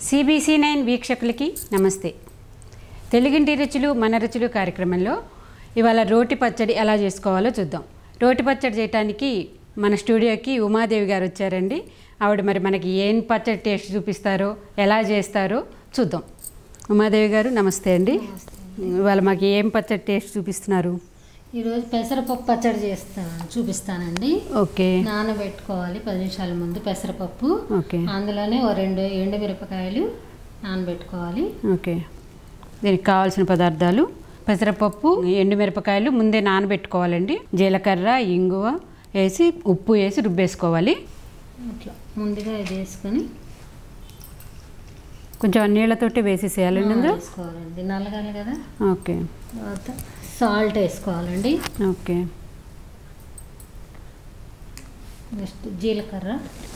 CBC nine వీక్షకులకి నమస్తే తెలుగింటి రుచులు మన రుచులు కార్యక్రమంలో ఇవాళ రోటి పచ్చడి ఎలా చేసుకోవాలో చూద్దాం రోటి పచ్చడి చేయడానికి మన స్టూడియోకి ఉమాదేవి గారు వచ్చారండి ఆవిడ మరి మనకి ఏం పచ్చడి టేస్ట్ చూపిస్తారో ఎలా చేస్తారో చూద్దాం ఉమాదేవి గారు నమస్తే అండి ఇవాళ మాకు ఏం పచ్చడి టేస్ట్ చూపిస్తున్నారు ఈరోజు పెసరపప్పు పచ్చడి చేస్తాను చూపిస్తానండి ఓకే నానబెట్టుకోవాలి పది నిమిషాల ముందు పెసరపప్పు ఓకే అందులోనే ఓ రెండు ఎండుమిరపకాయలు నానబెట్టుకోవాలి ఓకే దీనికి కావాల్సిన పదార్థాలు పెసరపప్పు ఎండుమిరపకాయలు ముందే నానబెట్టుకోవాలండి జీలకర్ర ఇంగువ వేసి ఉప్పు వేసి రుబ్బేసుకోవాలి అట్లా ముందుగా ఇది వేసుకొని కొంచెం నీళ్ళతోటి వేసేసేయాలండి అందులో వేసుకోవాలండి నల్లగాలి కదా ఓకే తర్వాత సాల్ట్ వేసుకోవాలండి ఓకే నెక్స్ట్ జీలకర్ర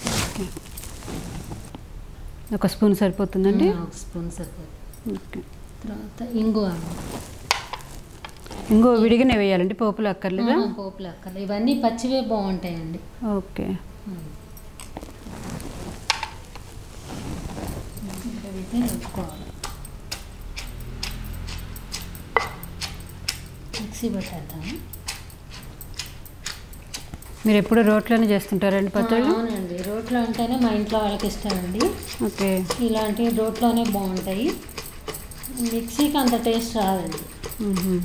ఒక స్పూన్ సరిపోతుందండి ఆ, ఒక స్పూన్ సరిపోతుంది ఓకే తర్వాత ఇంగువ ఇంకో విడిగానే వేయాలండి పోపులు అక్కర్లేదా ఆ, పోపులు అక్కర్లేదు ఇవన్నీ పచ్చివే బాగుంటాయండి ఓకే అయితే వేసుకోవాలి మిక్సీ పెట్టేద్దాము మీరు ఎప్పుడు రోట్లోనే చేస్తుంటారండి పచ్చళ్ళు అవునండి రోట్లో అంటేనే మా ఇంట్లో వాళ్ళకి ఇష్టం అండి ఓకే ఇలాంటి రోట్లోనే బాగుంటాయి మిక్సీకి అంత టేస్ట్ రాదండి మ్మ్.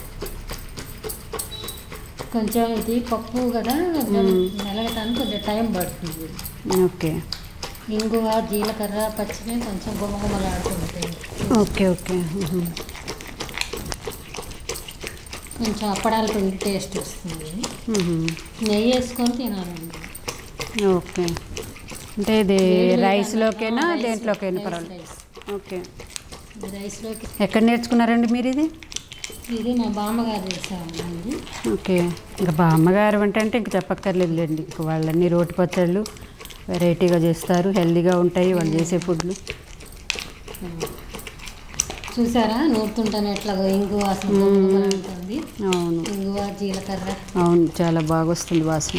కొంచెం ఇది పప్పు కదా మెలగటానికి కొంచెం టైం పడుతుంది ఓకే ఇంగువ జీలకర్ర పచ్చిమి కొంచెం గుమగుమలాడుతుంటాయి ఓకే ఓకే మ్మ్. కొంచెం అప్పడాల పిండి టేస్ట్ వస్తుంది మ్మ్. నెయ్యి వేసుకొని తినాలండి ఓకే అంటే ఇది రైస్లోకైనా రైస్, దేంట్లోకైనా రైస్, పర్వాలేదు రైస్. ఓకే ఈ రైస్లోకి ఎక్కడ నేర్చుకున్నారండి మీరు ఇది ఇది మా బామ్మగారు చేసేవాళ్ళండి ఓకే ఇంకా బామ్మగారు వంట అంటే ఇంక చెప్పక్కర్లేదులేండి ఇంక వాళ్ళన్నీ రోటి పచ్చళ్ళు వెరైటీగా చేస్తారు హెల్దీగా ఉంటాయి వాళ్ళు చేసే ఫుడ్లు చూసారా నూరుతుంటాను ఎట్లా ఇంగువ అసలు గుమగుమలాడుతుంది అవును ఇంగువ జీలకర్ర అవును చాలా బాగా వస్తుంది వాసన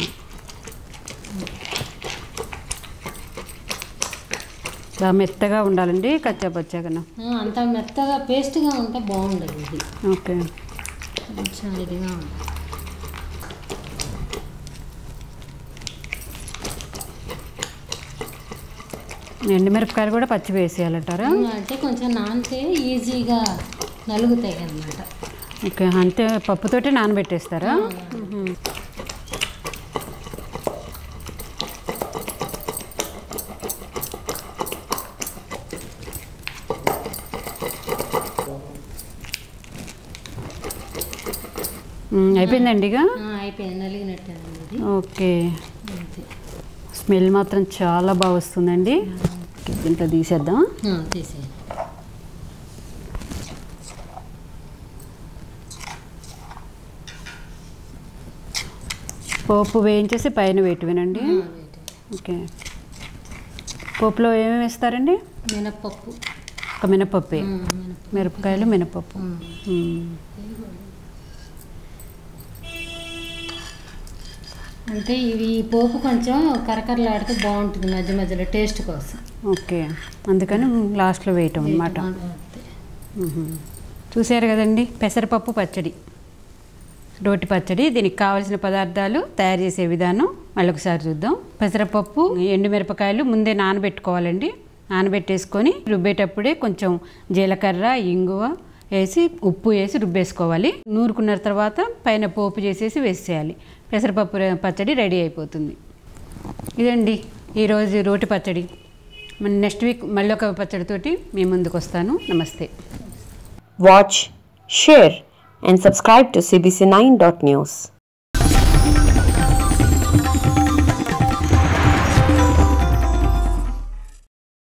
బాగా మెత్తగా ఉండాలండి కచ్చా పచ్చాకన ఆ, అంత మెత్తగా పేస్ట్గా ఉంటే బాగుండదు ఇది ఓకే కొంచెం ఇదిగా ఉంటుంది ఎండుమిరపకాయలు కూడా పచ్చి వేసేయాలంటారా అంటే కొంచెం నానితే ఈజీగా నలుగుతాయి అన్నమాట ఓకే అంతే పప్పుతోటి నానబెట్టేస్తారా మ్మ్. మ్మ్, అయిపోయిందండి ఇక ఆ, అయిపోయింది నలిగినట్టేనండి ఇది ఓకే అంతే స్మెల్ మాత్రం చాలా బాగా వస్తుందండి ఓకే, దీంట్లో తీసేద్దాం ఆ, తీసేయండి పోపు వేయించేసి పైన వేయటమేనండి ఆ, వేయండి. ఓకే పోపులో ఏమేమి వేస్తారండి మినప్పప్పు ఒక మినపప్పే ఆ, మినప్పప్పు మిరపకాయలు మినపప్పు ఆ. మ్మ్. అంటే ఇవి ఈ పోపు కొంచెం కరకరలాడితే బాగుంటుంది మధ్య మధ్యలో టేస్ట్ కోసం ఓకే అందుకని లాస్ట్లో వేయటం అనమాట అంతే. చూశారు కదండి పెసరపప్పు పచ్చడి రోటి పచ్చడి దీనికి కావలసిన పదార్థాలు తయారు చేసే విధానం మళ్ళొకసారి చూద్దాం పెసరపప్పు ఎండుమిరపకాయలు ముందే నానబెట్టుకోవాలండి నానబెట్టేసుకొని రుబ్బేటప్పుడే కొంచెం జీలకర్ర ఇంగువ వేసి ఉప్పు వేసి రుబ్బేసుకోవాలి నూరుకున్న తర్వాత పైన పోపు చేసేసి వేసేయాలి పెసరపప్పు ర- పచ్చడి రెడీ అయిపోతుంది ఇదండి ఈరోజు రోటి పచ్చడి మన నెక్స్ట్ వీక్ మళ్ళీ ఒక పచ్చడితోటి మీ ముందుకు వస్తాను నమస్తే Watch, share, and subscribe to CBC9.news.